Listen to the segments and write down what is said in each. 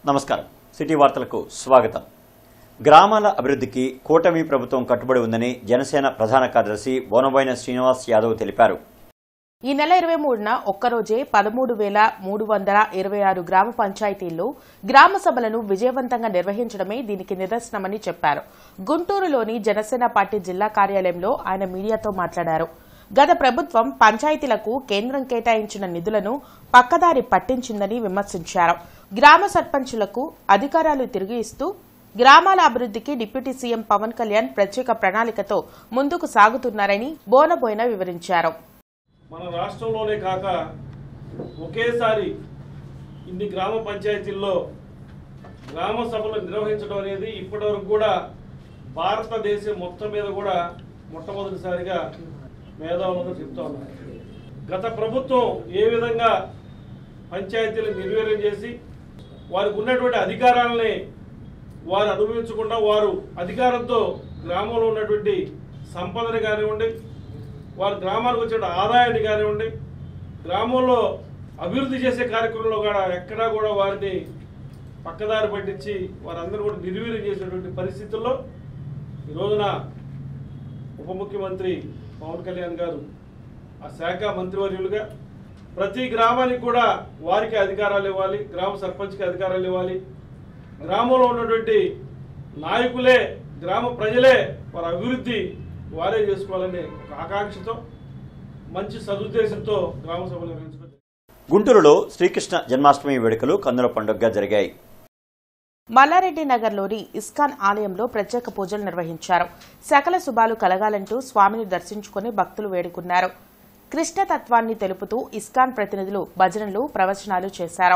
నమస్కారం సిటీ వార్తలకు స్వాగతం గ్రామాల అభివృద్ధికి కూటమి ప్రభుత్వం కట్టుబడి ఉందని జనసేన ప్రధాన కార్యదర్శి బోనబోయిన శ్రీనివాస్ యాదవ్ తెలిపారు ఈ నెల ఇరవై మూడున ఒక్కరోజే పదమూడు వేల మూడు వందల ఇరవై ఆరు గ్రామ పంచాయతీల్లో గ్రామ సభలను విజయవంతంగా నిర్వహించడమే దీనికి నిదర్శనమని చెప్పారు గుంటూరులోని జనసేన పార్టీ జిల్లా కార్యాలయంలో ఆయన మీడియాతో మాట్లాడారు గత ప్రభుత్వం పంచాయతీలకు కేంద్రం కేటాయించిన నిధులను పక్కదారి పట్టించిందని విమర్శించారు గ్రామ సర్పంచులకు అధికారాలు తిరిగి ఇస్తూ గ్రామాల అభివృద్ధికి డిప్యూటీ సీఎం పవన్ కళ్యాణ్ ప్రత్యేక ప్రణాళికతో ముందుకు సాగుతున్నారని బోనబోయిన వివరించారు మన రాష్ట్రంలోనే కాక ఒకేసారి ఇన్ని గ్రామ పంచాయతీల్లో గ్రామ సభలు నిర్వహించడం అనేది ఇప్పటివరకు కూడా భారతదేశం మొత్తం మీద కూడా మొట్టమొదటిసారిగా మేధావులందరూ చెప్తా ఉన్నారు గత ప్రభుత్వం ఏ విధంగా పంచాయతీలు నిర్వీర్యం చేసి వారికి ఉన్నటువంటి అధికారాలని వారు అనుభవించకుండా వారు అధికారంతో గ్రామంలో ఉన్నటువంటి సంపదని కానివ్వండి వారి గ్రామానికి వచ్చిన ఆదాయాన్ని కానివ్వండి గ్రామంలో అభివృద్ధి చేసే కార్యక్రమంలో కూడా ఎక్కడా కూడా వారిని పక్కదారి పట్టించి వారందరూ కూడా నిర్వీర్యం చేసినటువంటి పరిస్థితుల్లో ఈ రోజున ఉప ముఖ్యమంత్రి పవన్ కళ్యాణ్ గారు ఆ శాఖ మంత్రివర్యులుగా ప్రతి గ్రామానికి కూడా వారికి అధికారాలు ఇవ్వాలి గ్రామ సర్పంచ్కి అధికారాలు ఇవ్వాలి గ్రామంలో ఉన్నటువంటి నాయకులే గ్రామ ప్రజలే వారి అభివృద్ధి వారే చేసుకోవాలనే ఒక ఆకాంక్షతో మంచి సదుద్దేశంతో గ్రామ సభలు నిర్వహించడం గుంటూరులో శ్రీకృష్ణ జన్మాష్టమి వేడుకలు కన్నుల పండుగగా జరిగాయి మల్లారెడ్డి నగర్లోని ఇస్కాన్ ఆలయంలో ప్రత్యేక పూజలు నిర్వహించారు సకల శుభాలు కలగాలంటూ స్వామిని దర్శించుకుని భక్తులు వేడుకున్నారు కృష్ణతత్వాన్ని తెలుపుతూ ఇస్కాన్ ప్రతినిధులు భజనలు ప్రవచనాలు చేశారు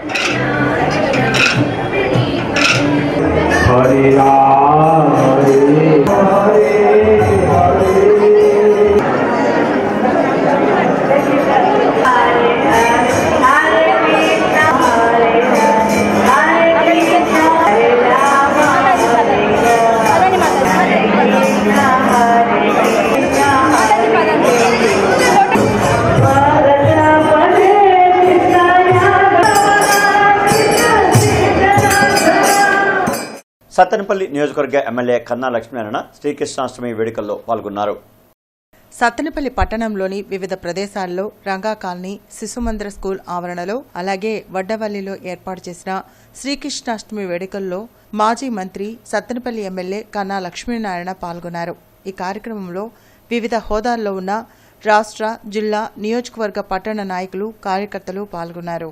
హరి రామ హరి హరి సత్తెనపల్లి నియోజకవర్గ ఎమ్మెల్యే కన్నా లక్ష్మీనారాయణ శ్రీకృష్ణాష్టమి వేడుకల్లో పాల్గొన్నారు సత్తెనపల్లి పట్టణంలోని వివిధ ప్రదేశాల్లో రంగా కాలనీ శిశుమందిర స్కూల్ ఆవరణలో అలాగే వడ్డవల్లిలో ఏర్పాటు చేసిన శ్రీకృష్ణాష్టమి వేడుకల్లో మాజీ మంత్రి సత్తెనపల్లి ఎమ్మెల్యే కన్నా లక్ష్మీనారాయణ పాల్గొన్నారు ఈ కార్యక్రమంలో వివిధ హోదాల్లో ఉన్న రాష్ట్ర జిల్లా నియోజకవర్గ పట్టణ నాయకులు కార్యకర్తలు పాల్గొన్నారు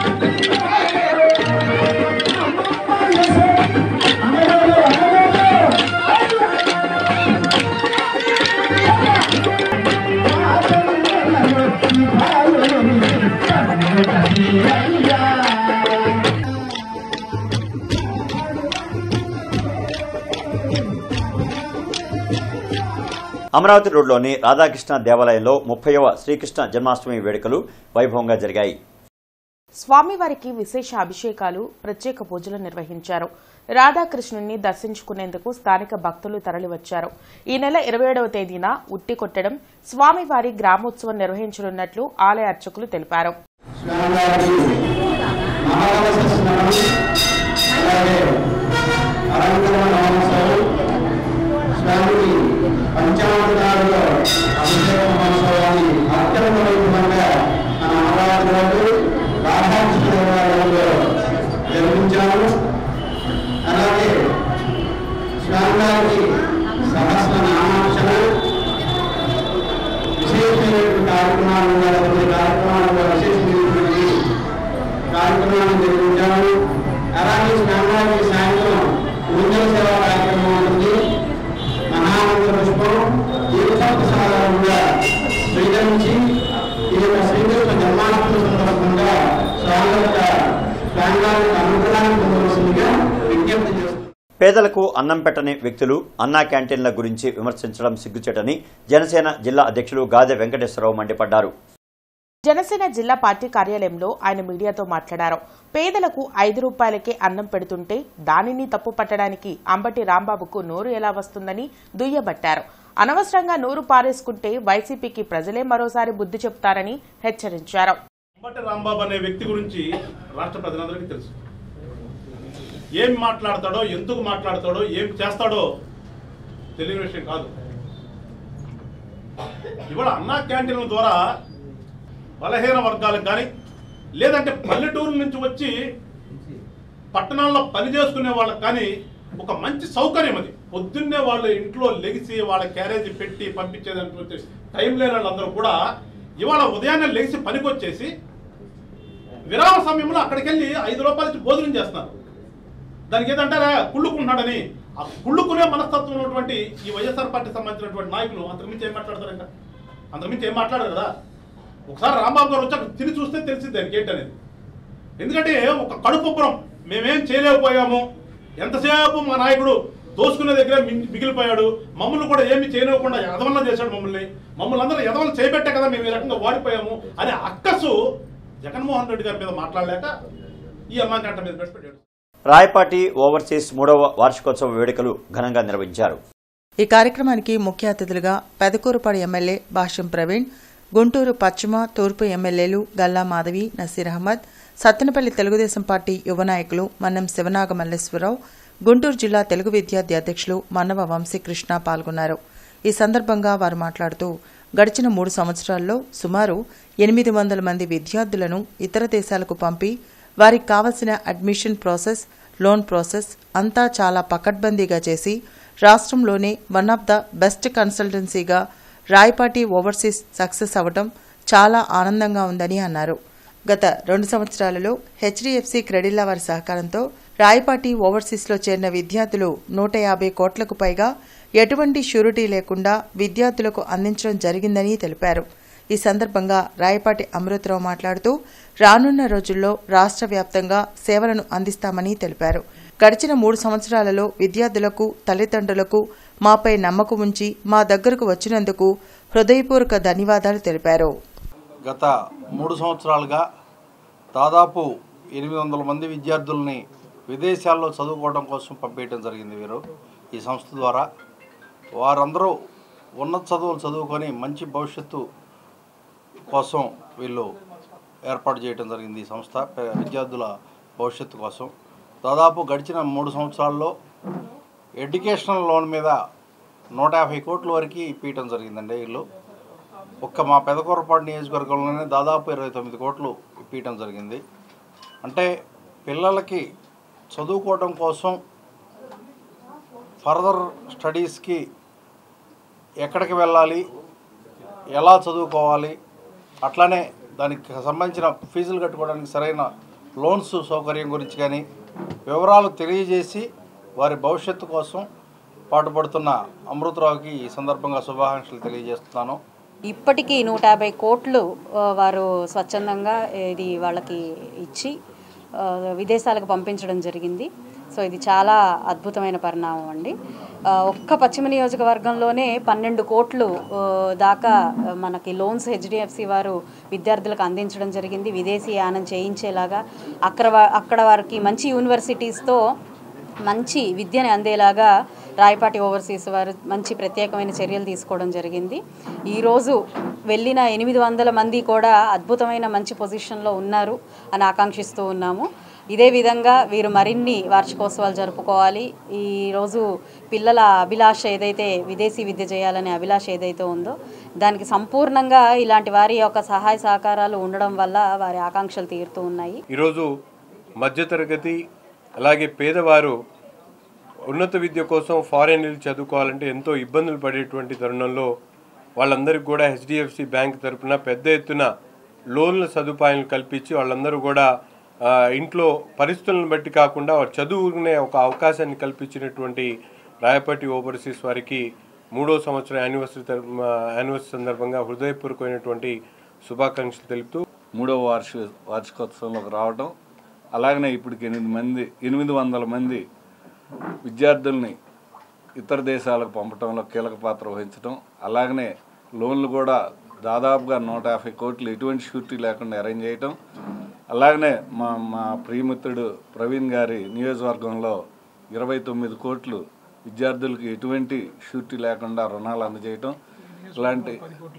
అమరావతి రోడ్లోని రాధాకృష్ణ దేవాలయంలో ముప్పైవ శ్రీకృష్ణ జన్మాష్టమి వేడుకలు వైభవంగా జరిగాయి స్వామివారికి విశేష అభిషేకాలు ప్రత్యేక పూజలు నిర్వహించారు రాధాకృష్ణుని దర్శించుకునేందుకు స్థానిక భక్తులు తరలివచ్చారు ఈ నెల ఇరవై ఏడవ తేదీన ఉట్టి కొట్టడం స్వామివారి గ్రామోత్సవం నిర్వహించనున్నట్లు ఆలయ అర్చకులు తెలిపారు స్వామివారి మహాకలశ స్నానం అలాగే అలంకరణ మహోత్సవం స్వామికి పంచామృతాలతో అభిషేక మహోత్సవాన్ని అత్యంత వైభవంగా మన అమరావతి రోడ్డు రాధాకృష్ణ దేవాలయంలో నిర్వహించాము అలాగే స్వామివారికి సహస్ర నామార్చన విశేషమైనటువంటి కార్యక్రమాలు ఉన్నాయి కొన్ని కార్యక్రమాలు విశేషమైనటువంటి కార్యక్రమాలు నిర్వహించాము అలాగే స్నానానికి సాయంత్రం ఊంజల సేవ కార్యక్రమం ఉంటుంది మహానంద పుష్పం తీర్థోపసారంగా స్వీకరించి ఈ యొక్క శ్రీకృష్ణ జన్మాష్టమి సందర్భంగా స్వామి యొక్క స్వామివారికి అనుగ్రహాన్ని పొందవలసిందిగా విజ్ఞప్తి చేస్తున్నాం పేదలకు అన్నం పెట్టని వ్యక్తులు అన్నా క్యాంటీన్ల గురించి విమర్శించడం సిగ్గుచేటని జనసేన జిల్లా అధ్యక్షులు గాదె వెంకటేశ్వరరావు మండిపడ్డారు జనసేన జిల్లా పార్టీ కార్యాలయంలో ఆయన మీడియాతో మాట్లాడారు పేదలకు ఐదు రూపాయలకే అన్నం పెడుతుంటే దానిని తప్పు పట్టడానికి అంబటి రాంబాబుకు నోరు ఎలా వస్తుందని దుయ్యబట్టారు అనవసరంగా నోరు పారేసుకుంటే వైసీపీకి ప్రజలే మరోసారి బుద్ధి చెప్తారని హెచ్చరించారు అంబటి రాంబాబు అనే వ్యక్తి గురించి రాష్ట్ర ప్రజలందరికీ తెలుసు ఏం మాట్లాడతాడో ఎందుకు మాట్లాడతాడో ఏం చేస్తాడో తెలియని విషయం కాదు ఇవాళ అన్నా క్యాంటీన్ల ద్వారా బలహీన వర్గాలకు కానీ లేదంటే పల్లెటూరు నుంచి వచ్చి పట్టణాల్లో పని చేసుకునే వాళ్ళకి కానీ ఒక మంచి సౌకర్యం అది పొద్దున్నే వాళ్ళ ఇంట్లో లెగిసి వాళ్ళ క్యారేజీ పెట్టి పంపించేదంటే టైం లేని వాళ్ళందరూ కూడా ఇవాళ ఉదయాన్నే లెగిసి పనికి వచ్చేసి విరామ సమయంలో అక్కడికి వెళ్ళి ఐదు రూపాయలు ఇచ్చి భోజనం చేస్తున్నారు దానికి ఏదంటారా కుళ్ళుకుంటున్నాడని ఆ కుళ్ళుకునే మనస్తత్వం ఉన్నటువంటి ఈ వైఎస్ఆర్ పార్టీ సంబంధించినటువంటి నాయకులు అంతకుమించి ఏం మాట్లాడతారు ఇంకా అంతకుమించి ఏం మాట్లాడరు కదా ఒకసారి రాంబాబు గారు వచ్చి అక్కడ తిని చూస్తే తెలిసింది దానికి ఏంటనేది ఎందుకంటే ఒక కడుపుబ్బరం మేమేం చేయలేకపోయాము ఎంతసేపు మా నాయకుడు దోసుకునే దగ్గర మిగి- మిగిలిపోయాడు మమ్మల్ని కూడా ఏమి చేయనివ్వకుండా ఎదవల్ల చేశాడు మమ్మల్ని మమ్మల్ని అందరూ ఎదవలు చేయబెట్టే కదా మేము ఈ రకంగా వాడిపోయాము అనే అక్కసు జగన్మోహన్ రెడ్డి గారి మీద మాట్లాడలేక ఈ అమ్మాయి మీద పెట్టాడు రాయపాటి ఓవర్సీస్ మూడవ వార్షికోత్సవ వేడుకలు ఘనంగా నిర్వహించారు ఈ కార్యక్రమానికి ముఖ్య అతిథులుగా పెదకూరుపాడు ఎమ్మెల్యే భాష్యం ప్రవీణ్ గుంటూరు పశ్చిమ తూర్పు ఎమ్మెల్యేలు గల్లా మాధవి నసీర్ అహ్మద్ సత్తెనపల్లి తెలుగుదేశం పార్టీ యువ నాయకులు మన్నం శివనాగ మల్లేశ్వరరావు గుంటూరు జిల్లా తెలుగు విద్యార్థి అధ్యక్షులు మన్నవ వంశీకృష్ణ పాల్గొన్నారు ఈ సందర్భంగా వారు మాట్లాడుతూ గడిచిన మూడు సంవత్సరాల్లో సుమారు ఎనిమిది వందల మంది విద్యార్థులను ఇతర దేశాలకు పంపి వారికి కావలసిన అడ్మిషన్ ప్రాసెస్ లోన్ ప్రాసెస్ అంతా చాలా పకడ్బందీగా చేసి రాష్ట్రంలోనే వన్ ఆఫ్ ద బెస్ట్ కన్సల్టెన్సీగా రాయపాటి ఓవర్సీస్ సక్సెస్ అవ్వటం చాలా ఆనందంగా ఉందని అన్నారు గత రెండు సంవత్సరాలలో హెచ్డిఎఫ్సి క్రెడిల్ల వారి సహకారంతో రాయపాటి ఓవర్సీస్లో చేరిన విద్యార్థులు నూట యాభై కోట్లకు పైగా ఎటువంటి షూరిటీ లేకుండా విద్యార్థులకు అందించడం జరిగిందని తెలిపారు ఈ సందర్భంగా రాయపాటి అమృతరావు మాట్లాడుతూ రానున్న రోజుల్లో రాష్ట్ర వ్యాప్తంగా సేవలను అందిస్తామని తెలిపారు గడిచిన మూడు సంవత్సరాలలో విద్యార్థులకు తల్లిదండ్రులకు మాపై నమ్మకం ఉంచి మా దగ్గరకు వచ్చినందుకు హృదయపూర్వక ధన్యవాదాలు తెలిపారు గత మూడు సంవత్సరాలుగా దాదాపు ఎనిమిది వందల మంది విద్యార్థుల్ని విదేశాల్లో చదువుకోవడం కోసం పంపించడం జరిగింది వీరు ఈ సంస్థ ద్వారా వారందరూ ఉన్నత చదువులు చదువుకొని మంచి భవిష్యత్తు కోసం వీళ్ళు ఏర్పాటు చేయడం జరిగింది ఈ సంస్థ పే- విద్యార్థుల భవిష్యత్తు కోసం దాదాపు గడిచిన మూడు సంవత్సరాల్లో ఎడ్యుకేషనల్ లోన్ మీద నూట యాభై కోట్ల వరకు ఇప్పించడం జరిగిందండి వీళ్ళు ఒక్క మా పెదకూరపాడు నియోజకవర్గంలోనే దాదాపు ఇరవై తొమ్మిది కోట్లు ఇప్పించడం జరిగింది అంటే పిల్లలకి చదువుకోవడం కోసం ఫర్దర్ స్టడీస్కి ఎక్కడికి వెళ్ళాలి ఎలా చదువుకోవాలి అట్లానే దానికి సంబంధించిన ఫీజులు కట్టుకోవడానికి సరైన లోన్స్ సౌకర్యం గురించి కానీ వివరాలు తెలియజేసి వారి భవిష్యత్తు కోసం పాటుపడుతున్న అమృతరావుకి ఈ సందర్భంగా శుభాకాంక్షలు తెలియజేస్తున్నాను ఇప్పటికీ నూట యాభై కోట్లు ఆ, వారు స్వచ్ఛందంగా ఇది వాళ్ళకి ఇచ్చి ఆ, విదేశాలకు పంపించడం జరిగింది సో ఇది చాలా అద్భుతమైన పరిణామం అండి ఆ, ఒక్క పశ్చిమ నియోజకవర్గంలోనే పన్నెండు కోట్లు ఆ, దాకా మనకి లోన్స్ హెచ్డిఎఫ్సి వారు విద్యార్థులకు అందించడం జరిగింది విదేశీ యానం చేయించేలాగా అక్కడ వా- అక్కడ వారికి మంచి యూనివర్సిటీస్తో మంచి విద్యని అందేలాగా రాయపాటి ఓవర్సీస్ వారు మంచి ప్రత్యేకమైన చర్యలు తీసుకోవడం జరిగింది ఈరోజు వెళ్ళిన ఎనిమిది వందల మంది కూడా అద్భుతమైన మంచి పొజిషన్లో ఉన్నారు అని ఆకాంక్షిస్తూ ఉన్నాము ఇదే విధంగా వీరు మరిన్ని వార్షికోత్సవాలు జరుపుకోవాలి ఈరోజు పిల్లల అభిలాష ఏదైతే విదేశీ విద్య చేయాలనే అభిలాష ఏదైతే ఉందో దానికి సంపూర్ణంగా ఇలాంటి వారి యొక్క సహాయ సహకారాలు ఉండడం వల్ల వారి ఆకాంక్షలు తీరుతూ ఉన్నాయి ఈరోజు మధ్యతరగతి అలాగే పేదవారు ఉన్నత విద్య కోసం ఫారెన్ వెళ్ళి చదువుకోవాలంటే ఎంతో ఇబ్బందులు పడేటువంటి తరుణంలో వాళ్ళందరికీ కూడా హెచ్డిఎఫ్సి బ్యాంక్ తరపున పెద్ద ఎత్తున లోన్ల సదుపాయాలను కల్పించి వాళ్ళందరూ కూడా ఆ, ఇంట్లో పరిస్థితులను బట్టి కాకుండా వారు చదువుకునే ఒక అవకాశాన్ని కల్పించినటువంటి రాయపట్టి ఓవర్సీస్ వారికి మూడో సంవత్సరం యానివర్సరీ తరపు యానివర్సరీ సందర్భంగా హృదయపూర్వకమైనటువంటి శుభాకాంక్షలు తెలుపుతూ మూడవ వార్షిక వార్షికోత్సవంలోకి రావడం అలాగనే ఇప్పటికి ఎనిమిది మంది ఎనిమిది వందల మంది విద్యార్థుల్ని ఇతర దేశాలకు పంపడంలో కీలక పాత్ర వహించడం అలాగనే లోన్లు కూడా దాదాపుగా నూట యాభై కోట్లు ఎటువంటి షూరిటీ లేకుండా అరేంజ్ చేయటం అలాగనే మా మా ప్రియమిత్రుడు ప్రవీణ్ గారి నియోజకవర్గంలో ఇరవై తొమ్మిది కోట్లు విద్యార్థులకు ఎటువంటి షూరిటీ లేకుండా రుణాలు అందజేయటం ఇలాంటి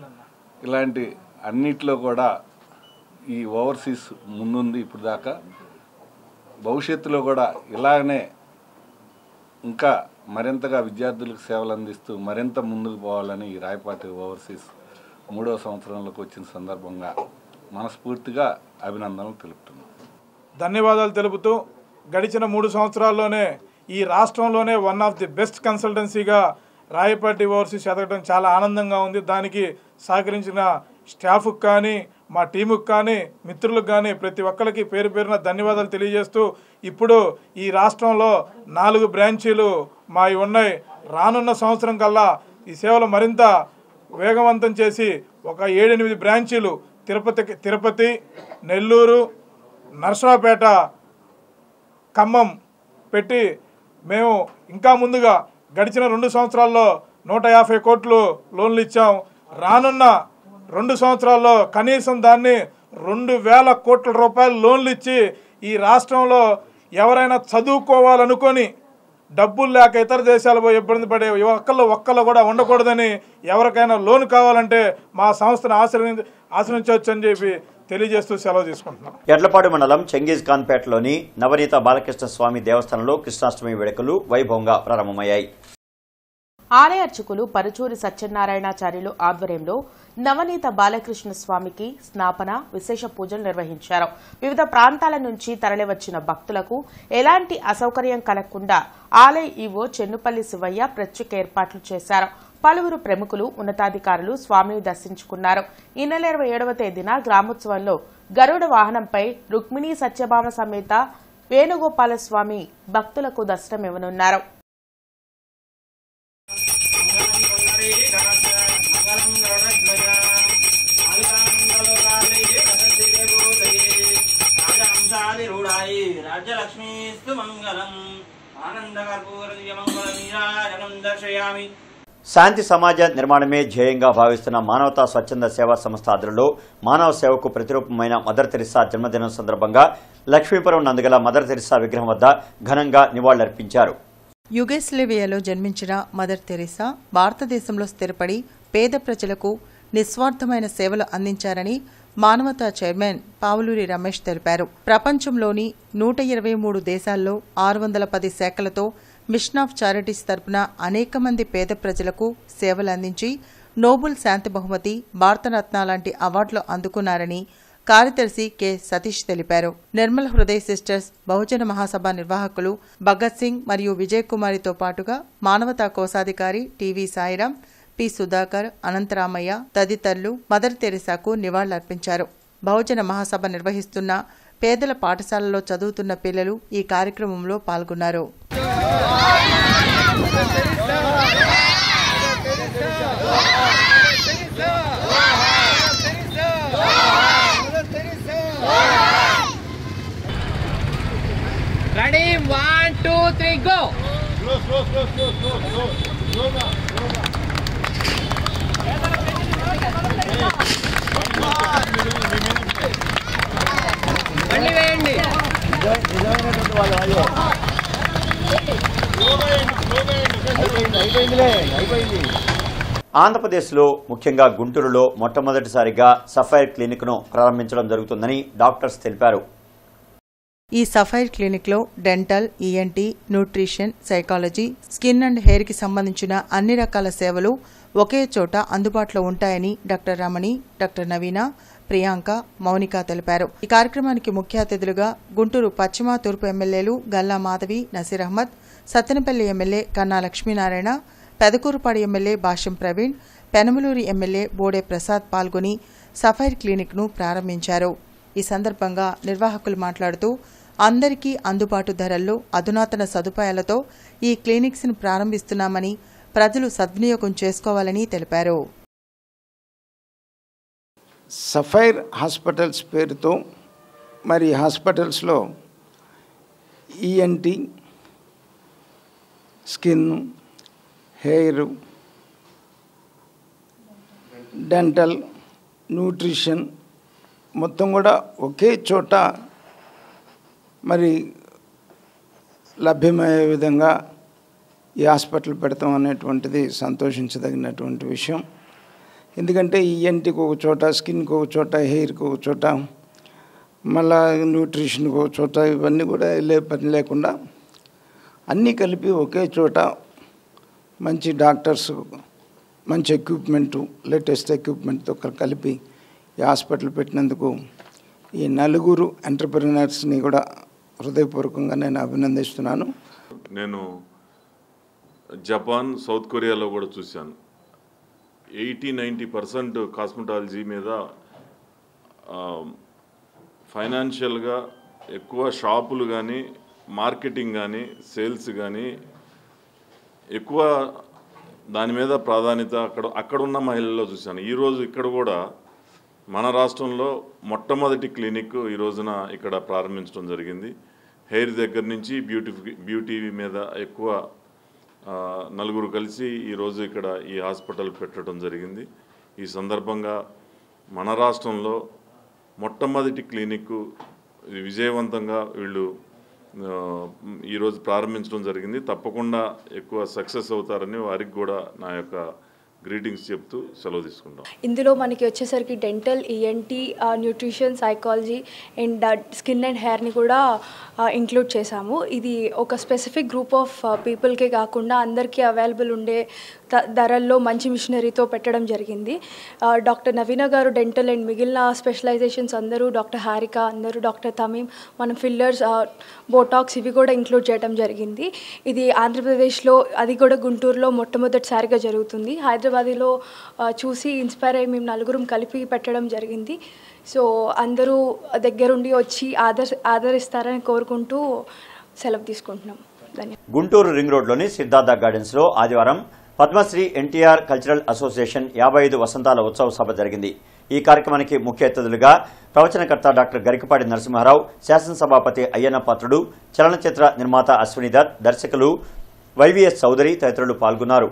ఇలాంటి అన్నిట్లో కూడా ఈ ఓవర్సీస్ ముందుంది ఇప్పుడు దాకా భవిష్యత్తులో కూడా ఇలాగనే ఇంకా మరింతగా విద్యార్థులకు సేవలు అందిస్తూ మరింత ముందుకు పోవాలని ఈ రాయపాటి ఓవర్సీస్ మూడో సంవత్సరంలోకి వచ్చిన సందర్భంగా మనస్ఫూర్తిగా అభినందనలు తెలుపుతున్నాను ధన్యవాదాలు తెలుపుతూ గడిచిన మూడు సంవత్సరాల్లోనే ఈ రాష్ట్రంలోనే వన్ ఆఫ్ ది బెస్ట్ కన్సల్టెన్సీగా రాయపాటి ఓవర్సీస్ ఎదగడం చాలా ఆనందంగా ఉంది దానికి సహకరించిన స్టాఫ్కి కానీ మా టీముకి కానీ మిత్రులకు కానీ ప్రతి ఒక్కరికి పేరు పేరున ధన్యవాదాలు తెలియజేస్తూ ఇప్పుడు ఈ రాష్ట్రంలో నాలుగు బ్రాంచీలు మావి ఉన్నాయి రానున్న సంవత్సరం కల్లా ఈ సేవలు మరింత వేగవంతం చేసి ఒక ఏడెనిమిది బ్రాంచీలు తిరుపతికి తిరుపతి నెల్లూరు నర్సరావుపేట ఖమ్మం పెట్టి మేము ఇంకా ముందుగా గడిచిన రెండు సంవత్సరాల్లో నూట యాభై కోట్లు లోన్లు ఇచ్చాం రానున్న రెండు సంవత్సరాల్లో కనీసం దాన్ని రెండు వేల కోట్ల రూపాయలు లోన్లు ఇచ్చి ఈ రాష్ట్రంలో ఎవరైనా చదువుకోవాలనుకొని డబ్బులు లేక ఇతర దేశాలు పోయి ఇబ్బంది పడే ఒక్కళ్ళు ఒక్కళ్ళు కూడా ఉండకూడదని ఎవరికైనా లోన్ కావాలంటే మా సంస్థను ఆశ్రయించ ఆశ్రయించవచ్చు అని చెప్పి తెలియజేస్తూ సెలవు తీసుకుంటున్నాం ఎడ్లపాడు మండలం చెంగీజ్ ఖాన్పేటలోని నవనీత బాలకృష్ణ స్వామి దేవస్థానంలో కృష్ణాష్టమి వేడుకలు వైభవంగా ప్రారంభమయ్యాయి ఆలయ అర్చకులు పరుచూరి సత్యనారాయణాచార్యులు ఆధ్వర్యంలో నవనీత బాలకృష్ణ స్వామికి స్నాపన విశేష పూజలు నిర్వహించారు వివిధ ప్రాంతాల నుంచి తరలివచ్చిన భక్తులకు ఎలాంటి అసౌకర్యం కలగకుండా ఆలయ ఈవో చెన్నుపల్లి శివయ్య ప్రత్యేక ఏర్పాట్లు చేశారు పలువురు ప్రముఖులు ఉన్నతాధికారులు స్వామిని దర్శించుకున్నారు ఈ నెల ఇరవై ఏడవ తేదీన గ్రామోత్సవంలో గరుడ వాహనంపై రుక్మిణీ సత్యభామ సమేత వేణుగోపాల స్వామి భక్తులకు దర్శనమివ్వనున్నారు రాజ్యలక్ష్మీస్తు మంగళం ఆనందకర్పూర మంగళ నీరాజనం దర్శయామి శాంతి సమాజ నిర్మాణమే ధ్యేయంగా భావిస్తున్న మానవతా స్వచ్ఛంద సేవా సంస్థ ఆధ్వర్యంలో మానవ సేవకు ప్రతిరూపమైన మదర్ తెరిసా జన్మదినం సందర్భంగా లక్ష్మీపురం నందుగల మదర్ తెరిసా విగ్రహం వద్ద ఘనంగా నివాళులర్పించారు యుగేస్లేవియాలో జన్మించిన మదర్ తెరిసా భారతదేశంలో స్థిరపడి పేద ప్రజలకు నిస్వార్థమైన సేవలు అందించారని మానవతా చైర్మన్ పావులూరి రమేష్ తెలిపారు ప్రపంచంలోని నూట ఇరవై మూడు దేశాల్లో ఆరు వందల పది శాఖలతో మిషన్ ఆఫ్ చారిటీస్ తరపున అనేక మంది పేద ప్రజలకు సేవలు అందించి నోబుల్ శాంతి బహుమతి భారతరత్న లాంటి అవార్డులు అందుకున్నారని కార్యదర్శి కె సతీష్ తెలిపారు నిర్మల్ హృదయ్ సిస్టర్స్ బహుజన మహాసభ నిర్వాహకులు భగత్ సింగ్ మరియు విజయ్ కుమారితో పాటుగా మానవతా కోశాధికారి టివి సాయిరాం పి సుధాకర్ అనంతరామయ్య తదితరులు మదర్ తెరిసాకు నివాళులర్పించారు బహుజన మహాసభ నిర్వహిస్తున్న పేదల పాఠశాలలో చదువుతున్న పిల్లలు ఈ కార్యక్రమంలో పాల్గొన్నారు ready one two three go మళ్ళీ వేయండి ఆంధ్రప్రదేశ్లో ముఖ్యంగా గుంటూరులో మొట్టమొదటిసారిగా సఫైర్ క్లినిక్ను ప్రారంభించడం జరుగుతుందని డాక్టర్స్ తెలిపారు ఈ సఫైర్ క్లినిక్లో dental ENT nutrition psychology skin and హెయిర్కి సంబంధించిన అన్ని రకాల సేవలు ఒకే చోట అందుబాటులో ఉంటాయని డాక్టర్ రమణి డాక్టర్ నవీన ప్రియాంక మౌనిక తెలిపారు ఈ కార్యక్రమానికి ముఖ్య అతిథులుగా గుంటూరు పశ్చిమ తూర్పు ఎమ్మెల్యేలు Galla Madhavi Naseer Ahmed Sattenapalli MLA Kanna Lakshminarayana Pedakurapadu MLA Bhashyam Praveen Penamaluru MLA Bode Prasad పాల్గొని సఫైర్ క్లినిక్ను ప్రారంభించారు ఈ సందర్భంగా నిర్వాహకులు మాట్లాడుతూ అందరికీ అందుబాటు ధరల్లో అధునాతన సదుపాయాలతో ఈ క్లినిక్స్ను ప్రారంభిస్తున్నామని ప్రజలు సద్వినియోగం చేసుకోవాలని తెలిపారు సఫైర్ హాస్పిటల్స్ పేరుతో మరి హాస్పిటల్స్లో ENT skin hair dental nutrition మొత్తం కూడా ఒకే చోట మరి లభ్యమయ్యే విధంగా ఈ హాస్పిటల్ పెడతాం అనేటువంటిది సంతోషించదగినటువంటి విషయం ఎందుకంటే ఈఎన్టీకి ఒక చోట స్కిన్కి ఒక చోట హెయిర్కి ఒక చోట మళ్ళా న్యూట్రిషన్కో చోట ఇవన్నీ కూడా వెళ్ళే పని లేకుండా అన్నీ కలిపి ఒకే చోట మంచి డాక్టర్స్ మంచి ఎక్విప్మెంటు లేటెస్ట్ ఎక్విప్మెంట్తో కల్- కలిపి ఈ హాస్పిటల్ పెట్టినందుకు ఈ నలుగురు ఎంటర్ప్రినర్స్ని కూడా హృదయపూర్వకంగా నేను అభినందిస్తున్నాను నేను జపాన్ సౌత్ కొరియాలో కూడా చూశాను ఎయిటీ నైంటీ పర్సెంట్ కాస్మెటాలజీ మీద ఫైనాన్షియల్గా ఎక్కువ షాపులు కానీ మార్కెటింగ్ కానీ సేల్స్ కానీ ఎక్కువ దాని మీద ప్రాధాన్యత అక్కడ అక్కడ ఉన్న మహిళల్లో చూశాను ఈరోజు ఇక్కడ కూడా మన రాష్ట్రంలో మొట్టమొదటి క్లినిక్ ఈ రోజున ఇక్కడ ప్రారంభించడం జరిగింది హెయిర్ దగ్గర నుంచి బ్యూటీ బ్యూటీ మీద ఎక్కువ ఆ, నలుగురు కలిసి ఈరోజు ఇక్కడ ఈ హాస్పిటల్ పెట్టడం జరిగింది ఈ సందర్భంగా మన రాష్ట్రంలో మొట్టమొదటి క్లినిక్ విజయవంతంగా వీళ్ళు ఆ, ఈరోజు ప్రారంభించడం జరిగింది తప్పకుండా ఎక్కువ సక్సెస్ అవుతారని వారికి కూడా నా యొక్క గ్రీటింగ్స్ చెప్తూ సెలవు తీసుకుంటాం ఇందులో మనకి వచ్చేసరికి dental ENT nutrition psychology and skin and హెయిర్ని కూడా ఇంక్లూడ్ చేశాము ఇది ఒక స్పెసిఫిక్ గ్రూప్ ఆఫ్ పీపుల్కే కాకుండా అందరికీ అవైలబుల్ ఉండే త- ధరల్లో మంచి మిషనరీతో పెట్టడం జరిగింది ఆ, డాక్టర్ నవీన గారు డెంటల్ అండ్ మిగిలిన స్పెషలైజేషన్స్ అందరూ డాక్టర్ హారిక అందరూ డాక్టర్ తమీం మనం ఫిల్లర్స్ బోటాక్స్ ఇవి కూడా ఇంక్లూడ్ చేయడం జరిగింది ఇది ఆంధ్రప్రదేశ్లో అది కూడా గుంటూరులో మొట్టమొదటిసారిగా జరుగుతుంది హైదరాబాద్లో ఆ, చూసి ఇన్స్పైర్ అయ్యి మేము నలుగురం కలిపి పెట్టడం జరిగింది సో అందరూ దగ్గరుండి వచ్చి ఆదర్ ఆదరిస్తారని కోరుకుంటూ సెలవు తీసుకుంటున్నాం ధన్యవాదాలు గుంటూరు రింగ్ రోడ్లోని సిద్ధార్థ గార్డెన్స్లో ఆదివారం పద్మశ్రీ ఎన్టీఆర్ కల్చరల్ అసోసియేషన్ యాభై ఐదు వసంతాల ఉత్సవ సభ జరిగింది ఈ కార్యక్రమానికి ముఖ్య అతిథులుగా ప్రవచనకర్త డాక్టర్ గరికపాటి నరసింహారావు శాసనసభాపతి అయ్యన్న పాత్రుడు చలనచిత్ర నిర్మాత అశ్విని దత్ దర్శకులు వైవిఎస్ చౌదరి తదితరులు పాల్గొన్నారు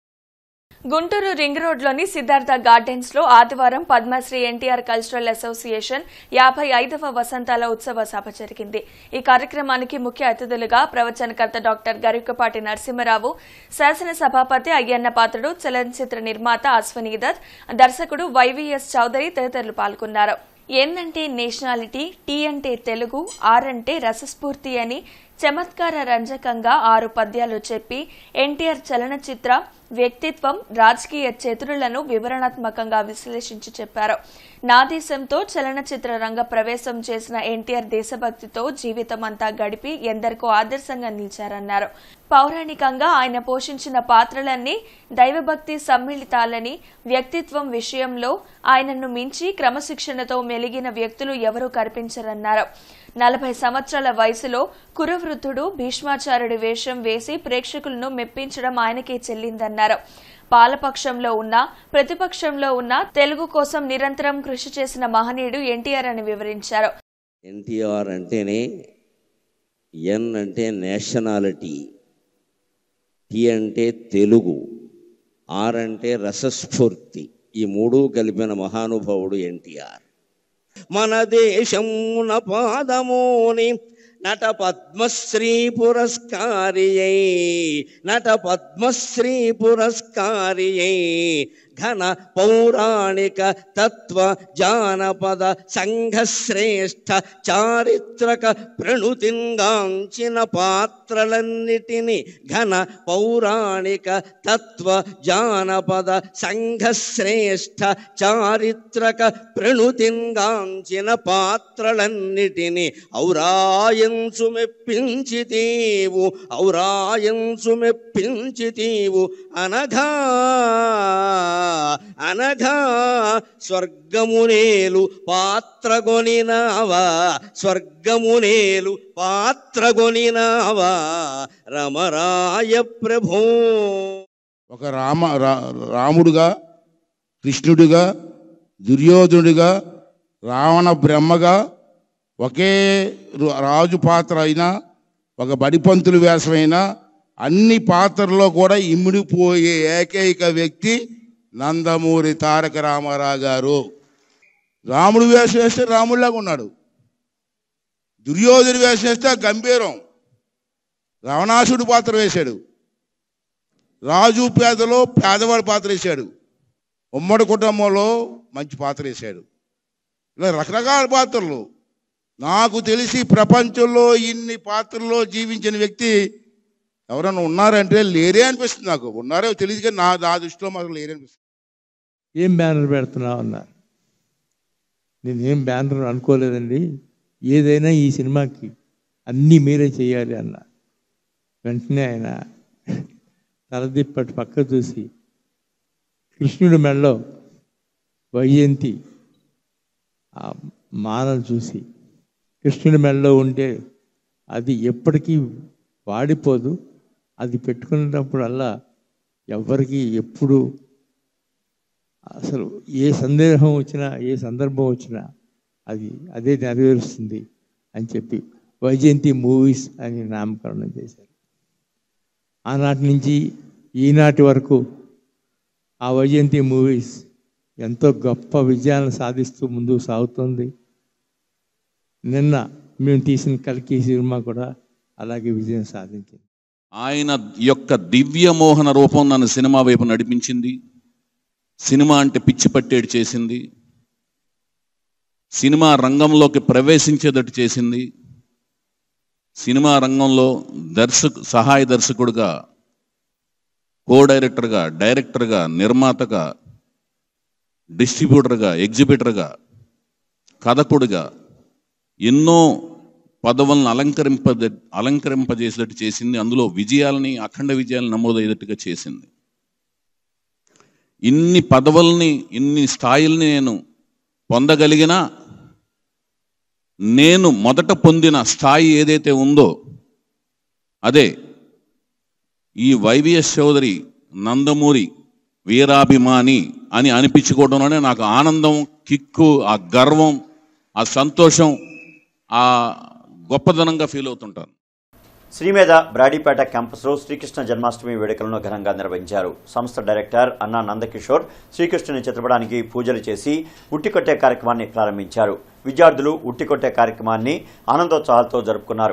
గుంటూరు రింగ్ రోడ్లోని సిద్ధార్థ గార్డెన్స్ లో ఆదివారం పద్మశ్రీ ఎన్టీఆర్ కల్చరల్ అసోసియేషన్ యాభై ఐదవ వసంతాల ఉత్సవ సభ జరిగింది ఈ కార్యక్రమానికి ముఖ్య అతిథులుగా ప్రవచనకర్త డాక్టర్ గరికపాటి నరసింహరావు శాసన సభాపతి అయ్యన్న పాత్రుడు చలనచిత్ర నిర్మాత అశ్వనీ దత్ దర్శకుడు వైవీఎస్ చౌదరి తదితరులు పాల్గొన్నారు ఎన్ అంటే నేషనాలిటీ టీ అంటే తెలుగు ఆర్ అంటే రసస్ఫూర్తి అని చమత్కార రంజకంగా ఆరు పద్యాలు చెప్పి ఎన్టీఆర్ చలనచిత్ర వ్యక్తిత్వం రాజకీయ చతురులను వివరణాత్మకంగా విశ్లేషించి చెప్పారు నా దేశంతో చలనచిత్ర రంగ ప్రవేశం చేసిన ఎన్టీఆర్ దేశభక్తితో జీవితం అంతా గడిపి ఎందరికో ఆదర్శంగా నిలిచారన్నారు పౌరాణికంగా ఆయన పోషించిన పాత్రలన్నీ దైవభక్తి సమ్మిళితాలని వ్యక్తిత్వం విషయంలో ఆయనను మించి క్రమశిక్షణతో మెలిగిన వ్యక్తులు ఎవరూ కనిపించరన్నారు నలభై సంవత్సరాల వయసులో కురవృద్ధుడు భీష్మాచార్యుడి వేషం వేసి ప్రేక్షకులను మెప్పించడం ఆయనకే చెల్లిందన్నారు పాలపక్షంలో ఉన్న ప్రతిపక్షంలో ఉన్న తెలుగు కోసం నిరంతరం కృషి చేసిన మహనీయుడు ఎన్టీఆర్ అని వివరించారు ఎన్టీఆర్ అంటేనే ఎన్ అంటే నేషనాలిటీ టీ అంటే తెలుగు ఆర్ అంటే రసస్ఫూర్తి ఈ మూడు కలిపిన మహానుభావుడు ఎన్టీఆర్ మన దేశమున పాదమోని నట పద్మశ్రీ పురస్కారియై నట పద్మశ్రీ పురస్కారియై ఘన పౌరాణిక తత్వ జానపద సంఘశ్రేష్ఠ చారిత్రక ప్రణుతింగాంచిన పాత్రలన్నిటిని ఘన పౌరాణిక తత్వ జానపద సంఘశ్రేష్ఠ చారిత్రక ప్రణుతింగాంచిన పాత్రలన్నిటిని ఔరాయంచు మెప్పించితీవు ఔరాయంచు మెప్పించితీవు అనఘా అనఘా స్వర్గమునేలు పాత్రగొనినావా స్వర్గమునేలు పాత్రగొనినావా రమరాయ ప్రభో ఒక రామ రా- రాముడుగా కృష్ణుడిగా దుర్యోధనుడిగా రావణ బ్రహ్మగా ఒకే రు- రాజు పాత్ర అయినా ఒక బడిపంతుల వేషమైనా అన్ని పాత్రల్లో కూడా ఇమిడిపోయే ఏకైక వ్యక్తి నందమూరి తారక రామారావు గారు రాముడు వేషం వేస్తే రాముడిలాగా ఉన్నాడు దుర్యోధుడి వేషం వేస్తే గంభీరం రావణాసుడు పాత్ర వేశాడు రాజు పేదలో పేదవాడి పాత్ర వేశాడు ఉమ్మడి కుటుంబంలో మంచి పాత్ర వేశాడు ఇలా రకరకాల పాత్రలు నాకు తెలిసి ప్రపంచంలో ఇన్ని పాత్రల్లో జీవించిన వ్యక్తి ఎవరైనా ఉన్నారంటే లేరే అనిపిస్తుంది నాకు ఉన్నారో తెలియదు కానీ నా నా దృష్టిలో మాకు లేరే అనిపిస్తుంది ఏం బ్యానర్ పెడుతున్నావు అన్నారు నేనేం బ్యానర్ అనుకోలేదండి ఏదైనా ఈ సినిమాకి అన్నీ మీరే చేయాలి అన్న వెంటనే ఆయన తలదిప్పటి పక్క చూసి కృష్ణుడి మెడలో వైజయంతి ఆ మాలను చూసి కృష్ణుడి మెడలో ఉంటే అది ఎప్పటికీ వాడిపోదు అది పెట్టుకునేటప్పుడల్లా ఎవరికి ఎప్పుడు అసలు ఏ సందేహం వచ్చినా ఏ సందర్భం వచ్చినా అది అదే నెరవేరుస్తుంది అని చెప్పి వైజయంతి మూవీస్ అని నామకరణం చేశారు ఆనాటి నుంచి ఈనాటి వరకు ఆ వైజయంతి మూవీస్ ఎంతో గొప్ప విజయాలను సాధిస్తూ ముందుకు సాగుతుంది నిన్న మేము తీసిన కలికి సినిమా కూడా అలాగే విజయం సాధించింది ఆయన యొక్క దివ్యమోహన రూపం నన్ను సినిమా వైపు నడిపించింది సినిమా అంటే పిచ్చి పట్టేడు చేసింది సినిమా రంగంలోకి ప్రవేశించేటట్టు చేసింది సినిమా రంగంలో దర్శకు సహాయ దర్శకుడుగా కో డైరెక్టర్గా డైరెక్టర్గా నిర్మాతగా డిస్ట్రిబ్యూటర్గా ఎగ్జిబిటర్గా కథకుడిగా ఎన్నో పదవులను అలంకరింప అలంకరింపజేసేటట్టు చేసింది అందులో విజయాలని అఖండ విజయాలను నమోదయ్యేటట్టుగా చేసింది ఇన్ని పదవుల్ని ఇన్ని స్థాయిల్ని నేను పొందగలిగినా నేను మొదట పొందిన స్థాయి ఏదైతే ఉందో అదే ఈ వైవిఎస్ చౌదరి నందమూరి వీరాభిమాని అని అనిపించుకోవడంలోనే నాకు ఆనందం కిక్కు ఆ గర్వం ఆ సంతోషం ఆ గొప్పదనంగా ఫీల్ అవుతుంటాను శ్రీమేధ బ్రాడీపేట క్యాంపస్లో శ్రీకృష్ణ జన్మాష్టమి వేడుకలను ఘనంగా నిర్వహించారు సంస్థ డైరెక్టర్ అన్నా నందకిషోర్ శ్రీకృష్ణుని చిత్రపటానికి పూజలు చేసి ఉట్టికొట్టే కార్యక్రమాన్ని ప్రారంభించారు విద్యార్థులు ఉట్టికొట్టే కార్యక్రమాన్ని ఆనందోత్సాహాలతో జరుపుకున్నారు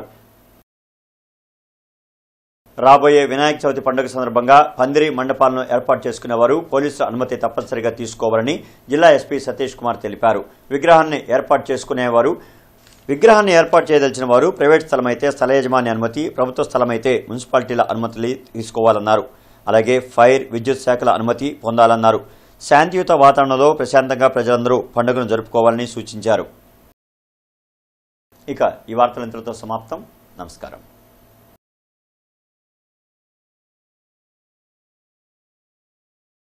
రాబోయే వినాయక చవితి పండుగ సందర్భంగా పందిరి మండపాలను ఏర్పాటు చేసుకునేవారు పోలీసుల అనుమతి తప్పనిసరిగా తీసుకోవాలని జిల్లా ఎస్పీ సతీష్ కుమార్ తెలిపారు విగ్రహాన్ని ఏర్పాటు చేసుకునేవారు విగ్రహాన్ని ఏర్పాటు చేయదలిచిన వారు ప్రైవేట్ స్థలమైతే స్థల యజమాని అనుమతి ప్రభుత్వ స్థలమైతే మున్సిపాలిటీల అనుమతులు తీసుకోవాలన్నారు అలాగే ఫైర్ విద్యుత్ శాఖల అనుమతి పొందాలన్నారు శాంతియుత వాతావరణంలో ప్రశాంతంగా ప్రజలందరూ పండుగను జరుపుకోవాలని సూచించారు ఇక ఈ వార్తలు ఇంతటితో సమాప్తం నమస్కారం